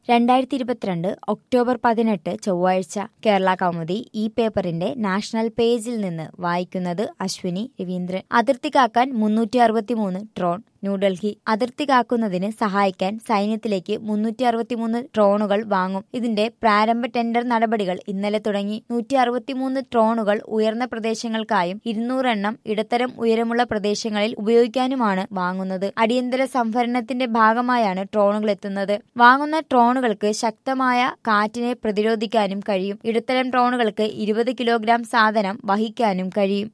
രണ്ടായിരത്തി ഇരുപത്തിരണ്ട് ഒക്ടോബർ പതിനെട്ട് ചൊവ്വാഴ്ച കേരള കൗമുദി ഈ പേപ്പറിന്റെ നാഷണൽ പേജിൽ നിന്ന് വായിക്കുന്നത് അശ്വിനി രവീന്ദ്രൻ അതിർത്തി കാക്കാൻ മുന്നൂറ്റി അറുപത്തിമൂന്ന് ട്രോൺ ന്യൂഡൽഹി അതിർത്തി കാക്കുന്നതിന് സഹായിക്കാൻ സൈന്യത്തിലേക്ക് മുന്നൂറ്റി അറുപത്തിമൂന്ന് ഡ്രോണുകൾ വാങ്ങും ഇതിന്റെ പ്രാരംഭ ടെൻഡർ നടപടികൾ ഇന്നലെ തുടങ്ങി നൂറ്റി അറുപത്തിമൂന്ന് ഡ്രോണുകൾ ഉയർന്ന പ്രദേശങ്ങൾക്കായും ഇരുന്നൂറെണ്ണം ഇടത്തരം ഉയരമുള്ള പ്രദേശങ്ങളിൽ ഉപയോഗിക്കാനുമാണ് വാങ്ങുന്നത് അടിയന്തര സംഭരണത്തിന്റെ ഭാഗമായാണ് ഡ്രോണുകൾ എത്തുന്നത് വാങ്ങുന്ന ഡ്രോണുകൾക്ക് ശക്തമായ കാറ്റിനെ പ്രതിരോധിക്കാനും കഴിയും ഇടത്തരം ഡ്രോണുകൾക്ക് ഇരുപത് കിലോഗ്രാം സാധനം വഹിക്കാനും കഴിയും